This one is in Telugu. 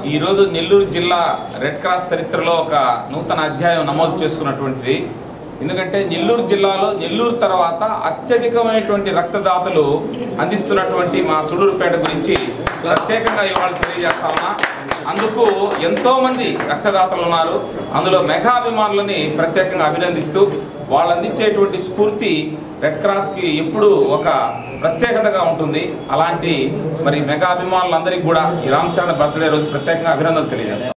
ఈరోజు నెల్లూరు జిల్లా రెడ్ క్రాస్ చరిత్రలో ఒక నూతన అధ్యాయం నమోదు చేసుకున్నటువంటిది ఎందుకంటే నెల్లూరు జిల్లాలో నెల్లూరు తర్వాత అత్యధికమైనటువంటి రక్తదాతలు అందిస్తున్నటువంటి మా సుడూరుపేట గురించి ప్రత్యేకంగా ఇవాళ తెలియజేస్తా ఉన్నా అందుకు ఎంతో మంది రక్తదాతలు ఉన్నారు అందులో మెగాభిమానులని ప్రత్యేకంగా అభినందిస్తూ వాళ్ళు అందించేటువంటి స్ఫూర్తి రెడ్ క్రాస్కి ఎప్పుడు ఒక ప్రత్యేకతగా ఉంటుంది అలాంటి మరి మెగా అభిమానులందరికీ కూడా ఈ రామచరణ్ బర్త్డే రోజు ప్రత్యేకంగా అభినందనలు తెలియజేస్తాం